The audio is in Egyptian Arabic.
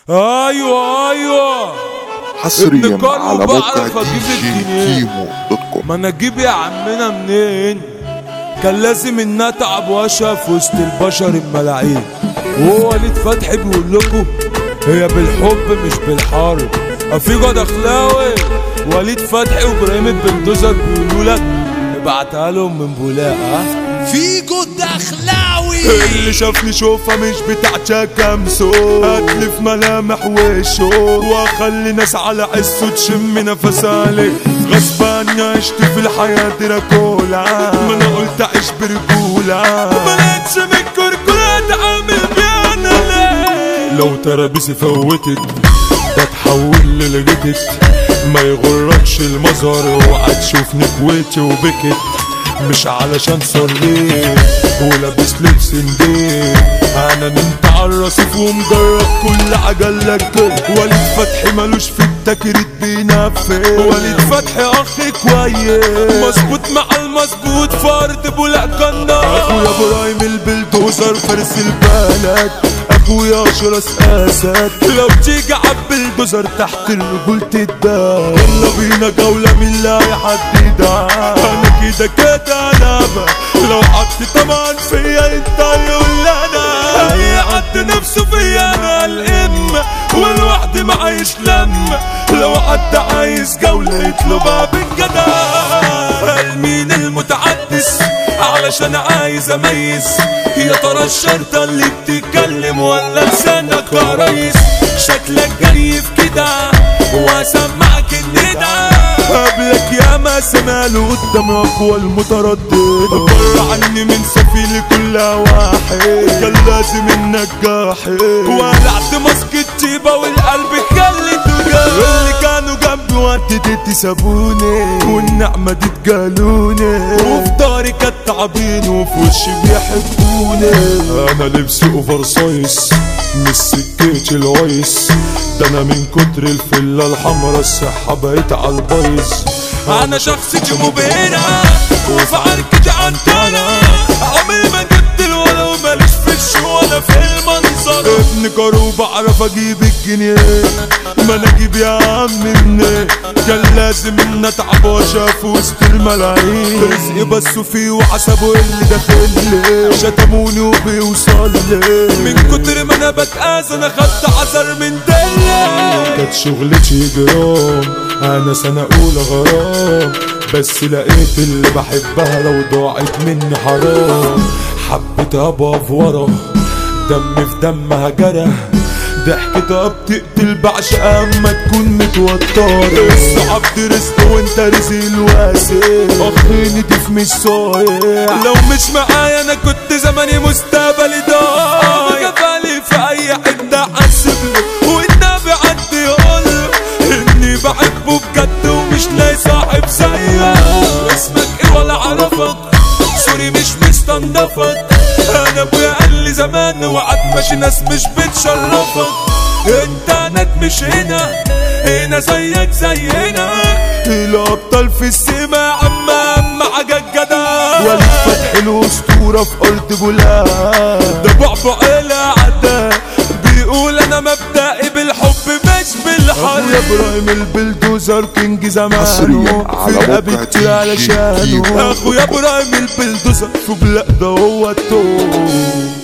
ايوه ايوه حصريا ابن كارلو على موقع بعرف دي أجيب جي الجنيه. كيمو دوت كوم ما انا اجيب يا عمنا منين كان لازم ان اتعب واشقى في وسط البشر الملاعين وهو وليد فتحي بيقول لكم هي بالحب مش بالحرب افيجو دخلاوي وليد فتحي وابراهيم البلدوزر بيقولوا لك ابعتها لهم من بولاق ها فيجو دخلاوي اللي شافني شوفها مش بتاع كامسو هاتلي في ملامح وشه واخلي ناس على عزه تشم نفس عليه غصب عني عشت في الحياة دراكولا ما انا قلت اعيش برجولة بلقتش من الكركولة اتعامل بيها انا ليه لو ترابيزي فوتت بتحول للجدت ما يغركش المظهر اوعى تشوفني كويتي وبكت مش علشان صليت ولابس لبس نضيف انا نمت على الرصيف ومجرب كل عجلك وليد فتحي ملوش في التكريت بينفذ وليد فتحي اخ كويس مظبوط مع المظبوط فرد بولا كنا اخويا ابراهيم البلدوزر فارس البلد اخويا اشرس اسد لو تيجي عبي الجزر تحت الرجول تدار يلا بينا جولة من لا يحددها انا كده كده لعبة لو حد طبعا فيا انت يقول انا اي حد نفسه فيا انا الام والوحد معيش لم لو حد عايز جولة يطلبها بالجدع مين المتعدس علشان عايز اميز يا ترى الشرطة اللي بتتكلم ولا لسانك يا ريس شكلك جاي في كده واسمعك الندى قبلك يا ما سماله قدام اقوى المتردد بره عني من سفيلي كلها واحد كان لازم النجاحي ولعت ماسك الطيبة والقلب خليته جاي اللي كانوا جنبي وقت سابوني والنعمة دي اتجالوني وفي داري كانت تعبين وفي وشي بيحبوني انا لبسي اوفر سايز مش سكتي العيس ده انا من كتر الفلة الحمرا الصحة بقيت على البايظ انا شخصيتي مبهرة وفي عركتي عنترة عمري ما جبت الولا وماليش في الشو ولا في المنظر ابن كارو بعرف اجيب الجنيه ما انا اجيب يا عم منين كان لازم ان اتعب واشاف وسط الملايين رزقي بس فيه وحسبه اللي داخل لي شتموني وبيوصل لي من كتر ما انا بتأذى انا خدت حذر من دلي كانت شغلتي جرام انا سنة اولى غرام بس لقيت اللي بحبها لو ضاعت مني حرام حبيت ابقى في ورا دم في دمها جرى ضحكتها بتقتل بعشق اما تكون متوترة الصعب دي رزق وانت رزق الواسع اخ نضيف مش صايع لو مش معايا انا كنت زماني مستقبلي ضايع كفالي في اي حتة حاسب له والنبي عدي يقول اني بحبه بجد ومش لاقي صاحب زيه اسمك ايه ولا اعرفك سوري مش مستنضفك انا ابويا قال لي زمان وقعد ماشي ناس مش بتشرفك انت انك مش هنا هنا زيك زينا الابطال في السما يا عم اهم حاجه الجدع وليد فتحي الاسطوره في ارض بلاد ده بعبع العدا بيقول انا مبدئي بالحب مش بالحرب يا ابراهيم البلدوزر كينج زمانه حصرياً على في موقع رقبتي دي جي علشانه كيمو. اخويا ابراهيم البلدوزر في بلاد ده هو التوب